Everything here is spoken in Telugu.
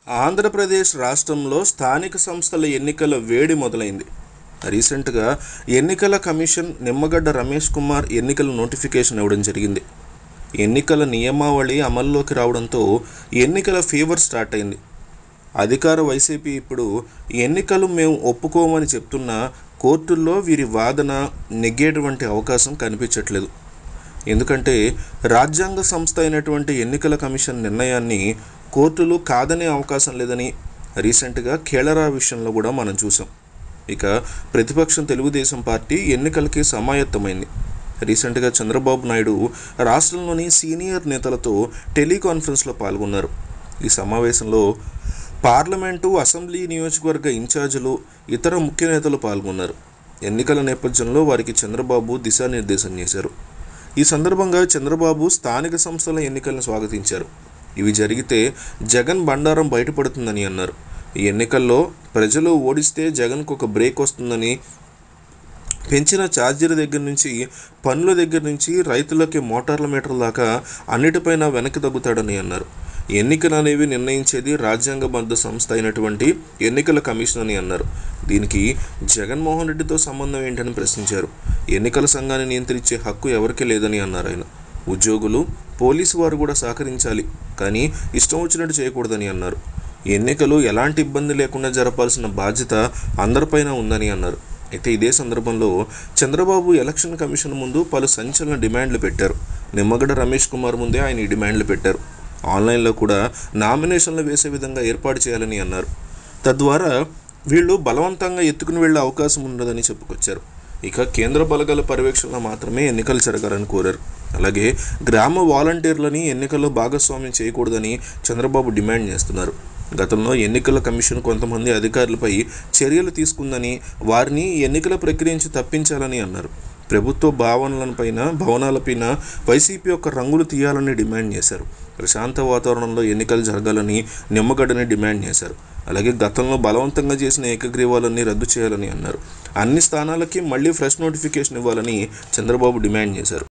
ఆంధ్రప్రదేశ్ రాష్ట్రంలో స్థానిక సంస్థల ఎన్నికల వేడి మొదలైంది రీసెంట్గా ఎన్నికల కమిషన్ నిమ్మగడ్డ రమేష్ కుమార్ ఎన్నికల నోటిఫికేషన్ ఇవ్వడం జరిగింది ఎన్నికల నియమావళి అమల్లోకి రావడంతో ఎన్నికల ఫీవర్ స్టార్ట్ అయింది అధికార వైసీపీ ఇప్పుడు ఎన్నికలు మేము ఒప్పుకోమని చెప్తున్నా కోర్టుల్లో వీరి వాదన నెగ్గేటువంటి అవకాశం కనిపించట్లేదు ఎందుకంటే రాజ్యాంగ సంస్థ అయినటువంటి ఎన్నికల కమిషన్ నిర్ణయాన్ని కోర్టులు కాదనే అవకాశం లేదని రీసెంట్గా కేలరా విషయంలో కూడా మనం చూసాం ఇక ప్రతిపక్షం తెలుగుదేశం పార్టీ ఎన్నికలకి సమాయత్తమైంది రీసెంట్గా చంద్రబాబు నాయుడు రాష్ట్రంలోని సీనియర్ నేతలతో టెలికాన్ఫరెన్స్లో పాల్గొన్నారు ఈ సమావేశంలో పార్లమెంటు అసెంబ్లీ నియోజకవర్గ ఇన్ఛార్జీలు ఇతర ముఖ్య నేతలు పాల్గొన్నారు ఎన్నికల నేపథ్యంలో వారికి చంద్రబాబు దిశానిర్దేశం చేశారు ఈ సందర్భంగా చంద్రబాబు స్థానిక సంస్థల ఎన్నికలను స్వాగతించారు ఇవి జరిగితే జగన్ బండారం బయటపడుతుందని అన్నారు ఈ ఎన్నికల్లో ప్రజలు ఓడిస్తే జగన్కు ఒక బ్రేక్ వస్తుందని పెంచిన ఛార్జీల దగ్గర నుంచి పన్నుల దగ్గర నుంచి రైతులకి మోటార్ల మీటర్ల దాకా అన్నిటిపైన వెనక్కి తగ్గుతాడని అన్నారు ఎన్నికలు అనేవి నిర్ణయించేది రాజ్యాంగబద్ధ సంస్థ అయినటువంటి ఎన్నికల కమిషన్ అని అన్నారు దీనికి జగన్మోహన్ రెడ్డితో సంబంధం ఏంటని ప్రశ్నించారు ఎన్నికల సంఘాన్ని నియంత్రించే హక్కు ఎవరికీ లేదని అన్నారు ఆయన ఉద్యోగులు పోలీసు వారు కూడా సహకరించాలి కానీ ఇష్టం వచ్చినట్టు చేయకూడదని అన్నారు ఎన్నికలు ఎలాంటి ఇబ్బంది లేకుండా జరపాల్సిన బాధ్యత అందరిపైన ఉందని అన్నారు అయితే ఇదే సందర్భంలో చంద్రబాబు ఎలక్షన్ కమిషన్ ముందు పలు సంచలన డిమాండ్లు పెట్టారు నిమ్మగడ్డ రమేష్ కుమార్ ముందే ఆయన ఈ డిమాండ్లు పెట్టారు ఆన్లైన్లో కూడా నామినేషన్లు వేసే విధంగా ఏర్పాటు చేయాలని అన్నారు తద్వారా వీళ్ళు బలవంతంగా ఎత్తుకుని వెళ్ళే అవకాశం ఉండదని చెప్పుకొచ్చారు ఇక కేంద్ర బలగాల పర్యవేక్షణలో మాత్రమే ఎన్నికలు జరగాలని కోరారు అలాగే గ్రామ వాలంటీర్లని ఎన్నికల్లో భాగస్వామ్యం చేయకూడదని చంద్రబాబు డిమాండ్ చేస్తున్నారు గతంలో ఎన్నికల కమిషన్ కొంతమంది అధికారులపై చర్యలు తీసుకుందని వారిని ఎన్నికల ప్రక్రియ నుంచి తప్పించాలని అన్నారు ప్రభుత్వ భావనలపైన భవనాలపైన వైసీపీ యొక్క రంగులు తీయాలని డిమాండ్ చేశారు ప్రశాంత వాతావరణంలో ఎన్నికలు జరగాలని నిమ్మగడ్డని డిమాండ్ చేశారు అలాగే గతంలో బలవంతంగా చేసిన ఏకగ్రీవాలన్నీ రద్దు చేయాలని అన్నారు అన్ని స్థానాలకి మళ్ళీ ఫ్రెష్ నోటిఫికేషన్ ఇవ్వాలని చంద్రబాబు డిమాండ్ చేశారు